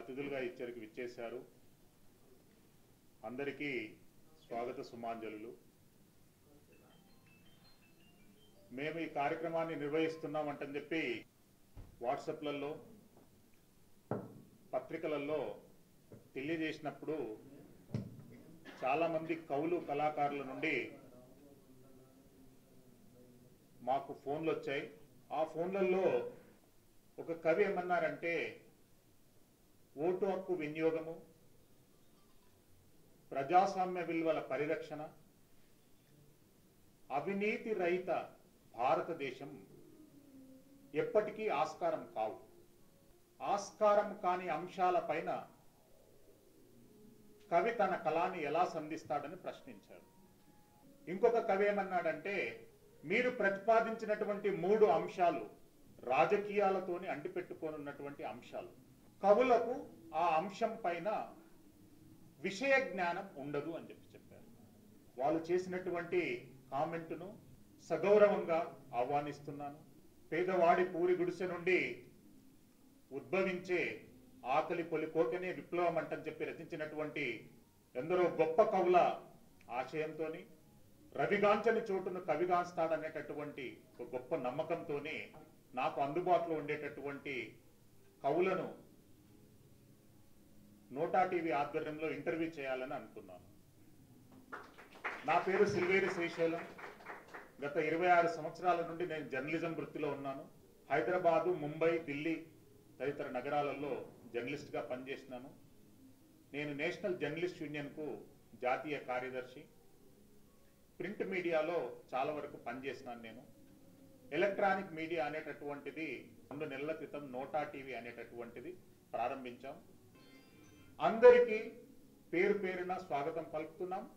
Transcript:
అతిథులుగా ఇచ్చరికి విచ్చేశారు అందరికీ స్వాగత సుమాంజలులు మేము ఈ కార్యక్రమాన్ని నిర్వహిస్తున్నామంటని చెప్పి వాట్సాప్లలో పత్రికలలో తెలియజేసినప్పుడు చాలామంది కవులు కళాకారుల నుండి మాకు ఫోన్లు వచ్చాయి ఆ ఫోన్లలో ఒక కవి ఏమన్నారంటే ఓటు హక్కు వినియోగము ప్రజాస్వామ్య విలువల పరిరక్షణ అవినీతి రహిత భారతదేశం ఎప్పటికీ ఆస్కారం కావు ఆస్కారం కాని అంశాలపైన కవి తన కళాన్ని ఎలా సంధిస్తాడని ప్రశ్నించారు ఇంకొక కవి ఏమన్నాడంటే మీరు ప్రతిపాదించినటువంటి మూడు అంశాలు రాజకీయాలతోని అంటిపెట్టుకోనున్నటువంటి అంశాలు కవులకు ఆ అంశం పైన విషయ జ్ఞానం ఉండదు అని చెప్పి చెప్పారు వాళ్ళు చేసినటువంటి కామెంటును సగౌరవంగా ఆహ్వానిస్తున్నాను పేదవాడి పూరి గుడిసె నుండి ఉద్భవించే ఆకలి పొలికోకనే విప్లవం అంటని చెప్పి రచించినటువంటి ఎందరో గొప్ప కవుల ఆశయంతోని రవిగాంచని చోటును కవిగాంస్తాడనేటటువంటి ఒక గొప్ప నమ్మకంతోనే నాకు అందుబాటులో ఉండేటటువంటి కవులను నోటా టీవీ ఆధ్వర్యంలో ఇంటర్వ్యూ చేయాలని అనుకున్నాను నా పేరు సిల్వేరి శ్రీశైలం గత ఇరవై ఆరు సంవత్సరాల నుండి నేను జర్నలిజం వృత్తిలో ఉన్నాను హైదరాబాదు ముంబై ఢిల్లీ తదితర నగరాలలో జర్నలిస్ట్గా పనిచేసినాను నేను నేషనల్ జర్నలిస్ట్ యూనియన్కు జాతీయ కార్యదర్శి ప్రింట్ మీడియాలో చాలా వరకు పనిచేసినాను నేను ఎలక్ట్రానిక్ మీడియా అనేటటువంటిది రెండు నెలల క్రితం నోటా టీవీ అనేటటువంటిది ప్రారంభించాం అందరికీ పేరు పేరున స్వాగతం పలుకుతున్నాం